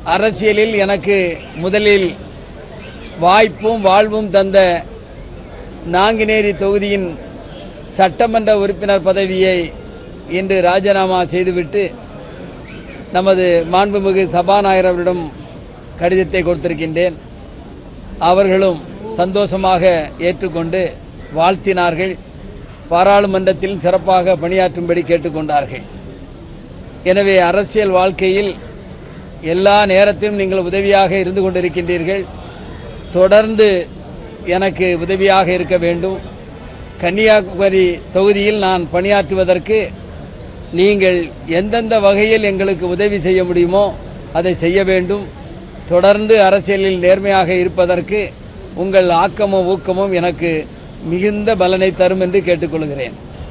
அரசியலில் எனக்கு முதலில் வாய்ப்பும் வாழ்வும் தந்த நாங்குநேரி தொகுதியின் சட்டமன்ற உறுப்பினர் பதவியை இன்று ராஜினாமா செய்துவிட்டு நமது மாண்புமிகு சபாநாயகர் அவரிடம் கடிதத்தை கொடுத்திருக்கின்றேன் அவர்களும் சந்தோஷமாக ஏற்றுக்கொண்டு வாழ்த்தினார்கள் பாராளுமன்றத்தில் சிறப்பாக பணியாற்றும்படி கேட்டுக்கொண்டார்கள் எனவே அரசியல் வாழ்க்கையில் எல்லா நேரத்திலும் நீங்கள் உதவியாக இருந்து கொண்டிருக்கின்றீர்கள் தொடர்ந்து எனக்கு உதவியாக இருக்க வேண்டும் கன்னியாகுமரி தொகுதியில் நான் பணியாற்றுவதற்கு நீங்கள் எந்தெந்த வகையில் எங்களுக்கு உதவி செய்ய முடியுமோ அதை செய்ய வேண்டும் தொடர்ந்து அரசியலில் நேர்மையாக இருப்பதற்கு உங்கள் ஆக்கமும் ஊக்கமும் எனக்கு மிகுந்த பலனை தரும் என்று கேட்டுக்கொள்கிறேன்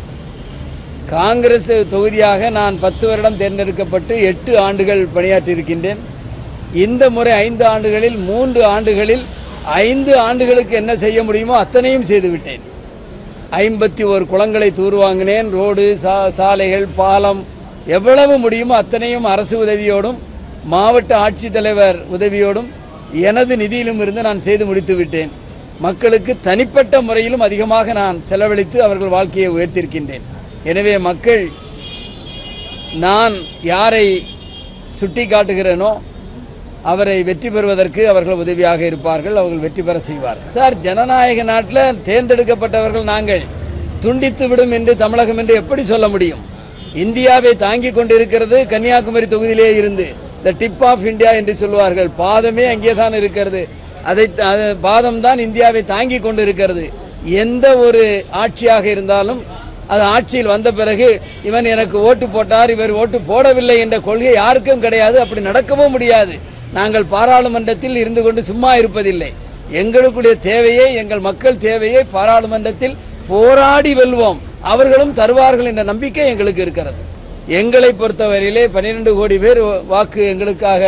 காங்கிரஸ் தொகுதியாக நான் பத்து வருடம் தேர்ந்தெடுக்கப்பட்டு எட்டு ஆண்டுகள் பணியாற்றியிருக்கின்றேன் இந்த முறை ஐந்து ஆண்டுகளில் மூன்று ஆண்டுகளில் ஐந்து ஆண்டுகளுக்கு என்ன செய்ய முடியுமோ அத்தனையும் செய்துவிட்டேன் ஐம்பத்தி ஒரு குளங்களை தூர்வாங்கினேன் ரோடு சா சாலைகள் பாலம் எவ்வளவு முடியுமோ அத்தனையும் அரசு உதவியோடும் மாவட்ட ஆட்சித்தலைவர் உதவியோடும் எனது நிதியிலும் இருந்து நான் செய்து முடித்து விட்டேன் மக்களுக்கு தனிப்பட்ட முறையிலும் அதிகமாக நான் செலவழித்து அவர்கள் வாழ்க்கையை உயர்த்தியிருக்கின்றேன் எனவே மக்கள் நான் யாரை சுட்டி காட்டுகிறேனோ அவரை வெற்றி பெறுவதற்கு அவர்கள் உதவியாக இருப்பார்கள் அவர்கள் வெற்றி பெற செய்வார்கள் சார் ஜனநாயக நாட்டில் தேர்ந்தெடுக்கப்பட்டவர்கள் நாங்கள் துண்டித்து விடும் என்று தமிழகம் என்று எப்படி சொல்ல முடியும் இந்தியாவை தாங்கிக் கொண்டிருக்கிறது கன்னியாகுமரி தொகுதியிலே இருந்து த டிப் ஆஃப் இந்தியா என்று சொல்வார்கள் பாதமே அங்கே தான் இருக்கிறது அதை அது பாதம் தான் இந்தியாவை தாங்கிக் கொண்டிருக்கிறது எந்த ஒரு ஆட்சியாக இருந்தாலும் அது ஆட்சியில் வந்த பிறகு இவன் எனக்கு ஓட்டு போட்டார் இவர் ஓட்டு போடவில்லை என்ற கொள்கை யாருக்கும் கிடையாது அப்படி நடக்கவும் முடியாது நாங்கள் பாராளுமன்றத்தில் இருந்து கொண்டு சும்மா இருப்பதில்லை எங்களுக்குடைய தேவையை எங்கள் மக்கள் தேவையை பாராளுமன்றத்தில் போராடி வெல்வோம் அவர்களும் தருவார்கள் என்ற நம்பிக்கை எங்களுக்கு இருக்கிறது எங்களை பொறுத்தவரையிலே பன்னிரண்டு கோடி பேர் வாக்கு எங்களுக்காக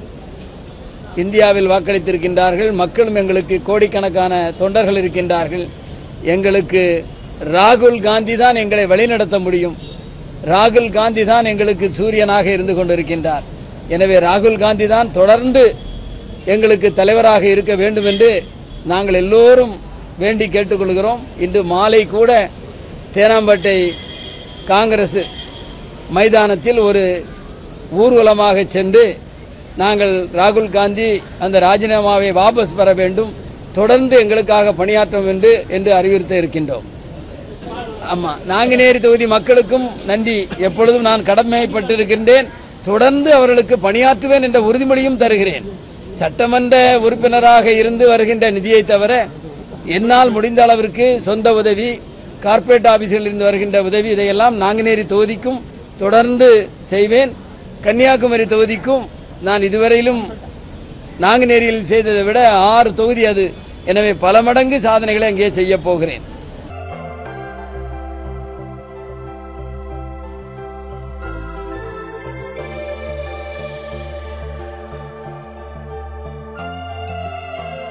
இந்தியாவில் வாக்களித்திருக்கின்றார்கள் மக்களும் எங்களுக்கு கோடிக்கணக்கான தொண்டர்கள் இருக்கின்றார்கள் எங்களுக்கு ராகுல் காந்தி தான் எங்களை வழிநடத்த முடியும் ராகுல் காந்தி தான் எங்களுக்கு சூரியனாக இருந்து கொண்டிருக்கின்றார் எனவே ராகுல் காந்தி தான் தொடர்ந்து எங்களுக்கு தலைவராக இருக்க வேண்டும் என்று நாங்கள் எல்லோரும் வேண்டி கேட்டுக்கொள்கிறோம் இன்று மாலை கூட தேனாம்பேட்டை காங்கிரஸ் மைதானத்தில் ஒரு ஊர்வலமாக சென்று நாங்கள் ராகுல் காந்தி அந்த ராஜினாமாவை வாபஸ் பெற வேண்டும் தொடர்ந்து எங்களுக்காக பணியாற்றும் என்று என்று அறிவுறுத்த இருக்கின்றோம் ஆமா நாங்குநேரி தொகுதி மக்களுக்கும் நன்றி எப்பொழுதும் நான் கடமைப்பட்டிருக்கின்றேன் தொடர்ந்து அவர்களுக்கு பணியாற்றுவேன் என்ற உறுதிமொழியும் தருகிறேன் சட்டமன்ற உறுப்பினராக இருந்து வருகின்ற நிதியை தவிர என்னால் முடிந்த அளவிற்கு சொந்த உதவி கார்ப்பரேட் ஆபீஸ்களில் இருந்து வருகின்ற உதவி இதையெல்லாம் நாங்குநேரி தொகுதிக்கும் தொடர்ந்து செய்வேன் கன்னியாகுமரி தொகுதிக்கும் நான் இதுவரையிலும் நாங்குநேரியில் செய்ததை விட ஆறு தொகுதி அது எனவே பல மடங்கு சாதனைகளை அங்கே செய்ய போகிறேன்